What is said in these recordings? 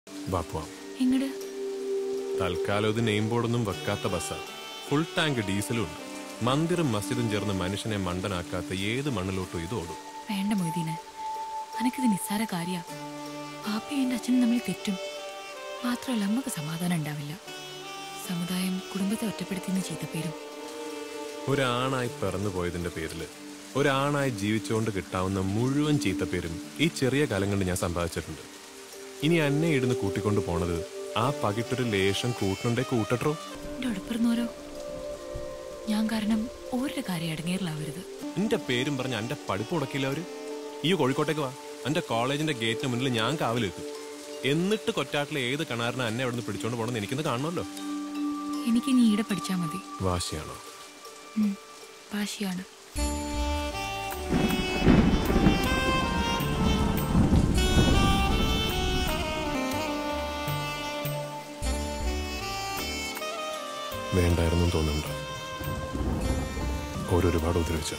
വാ പോവാം എങ്ങട് തൽക്കാലം ഇത് നെയിം ബോർഡൊന്നും വെക്കാത്ത ബസ്സാ ഫുൾ ടാങ്ക് ഡീസലും ഉണ്ട് മന്ദിറും മസ്ജിദും ചേർന്ന് മനുഷ്യനെ മണ്ടനാക്കാത്ത ഏത് മണ്ണിലോട്ടും ഇത് ഓടും വേണ്ട മൊയ്തീന് അനക്കിത് നിസ്സാര കാര്യ പാപ്പയും എന്റെ അച്ഛനും തമ്മിൽ തെറ്റും മാത്രമല്ല നമുക്ക് സമാധാനം ഉണ്ടാവില്ല സമുദായം കുടുംബത്തെ ഒറ്റപ്പെടുത്തിയെന്ന് ചീത്തപ്പേരും ഒരാണായി പിറന്നു പോയതിന്റെ പേരിൽ ഒരാണായി ജീവിച്ചുകൊണ്ട് കിട്ടാവുന്ന മുഴുവൻ ചീത്തപ്പേരും ഈ ചെറിയ കാലം കൊണ്ട് ഞാൻ സമ്പാദിച്ചിട്ടുണ്ട് ഇനി അന്നെ ഇടുന്ന് കൂട്ടിക്കൊണ്ട് പോണത് ആ പകിട്ടൊരു ലേശം കൂട്ടണുണ്ടേ കൂട്ടട്ടോ എന്റെ അടുപ്പിരുന്നോരോ ഞാൻ കാരണം ഓരുടെ കാര്യം അടങ്ങേറിലാവരുത് എന്റെ പേരും പറഞ്ഞ് എന്റെ പഠിപ്പ് മുടക്കില്ല അവര് ഈ കോഴിക്കോട്ടേക്ക് വാ എന്റെ കോളേജിന്റെ ഗേറ്റിന് മുന്നിൽ ഞാൻ കാവൽ വെക്കും എന്നിട്ട് കൊറ്റാട്ടിലെ ഏത് കണാറിനെ എന്നെ അവിടെ നിന്ന് പിടിച്ചോണ്ട് പോകണമെന്ന് എനിക്കിന്ന് കാണണമല്ലോ എനിക്ക് നീ ഈടെ പഠിച്ചാ മതി വാശിയാണോ ഉം, വാശിയാണ് വേണ്ടായിരുന്നു തോന്നുന്നുണ്ട് ഓരോരുപാട് ഉപദ്രവിച്ച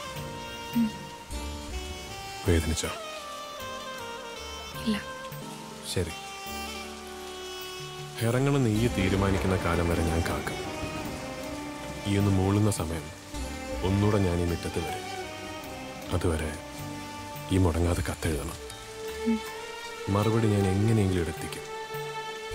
വേദനിച്ച ഇല്ല ശരി ഇറങ്ങണം നീ തീരുമാനിക്കുന്ന കാലം വരെ ഞാൻ കാക്കും ഈ ഒന്ന് മൂളുന്ന സമയം ഒന്നുകൂടെ ഞാൻ ഈ മുറ്റത്ത് വരും അതുവരെ ഈ മുടങ്ങാതെ കത്തെഴുതണം മറുപടി ഞാൻ എങ്ങനെയെങ്കിലും എടുത്തിക്കും